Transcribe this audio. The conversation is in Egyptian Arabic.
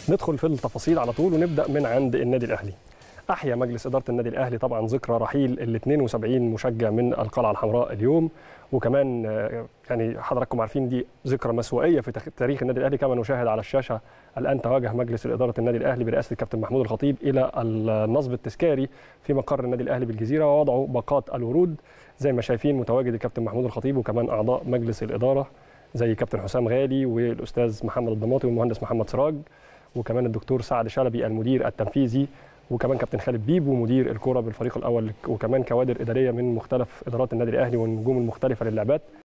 ندخل في التفاصيل على طول ونبدا من عند النادي الاهلي احيا مجلس اداره النادي الاهلي طبعا ذكرى رحيل ال 72 مشجع من القلعه الحمراء اليوم وكمان يعني حضراتكم عارفين دي ذكرى مسوائيه في تاريخ النادي الاهلي كما نشاهد على الشاشه الان تواجه مجلس اداره النادي الاهلي برئاسه الكابتن محمود الخطيب الى النصب التذكاري في مقر النادي الاهلي بالجزيره ووضعوا باقات الورود زي ما شايفين متواجد الكابتن محمود الخطيب وكمان اعضاء مجلس الاداره زي كابتن حسام غالي والاستاذ محمد الضماطي والمهندس محمد سراج وكمان الدكتور سعد شلبي المدير التنفيذي وكمان كابتن خالد بيبو مدير الكره بالفريق الاول وكمان كوادر اداريه من مختلف ادارات النادي الاهلي والنجوم المختلفه للعبات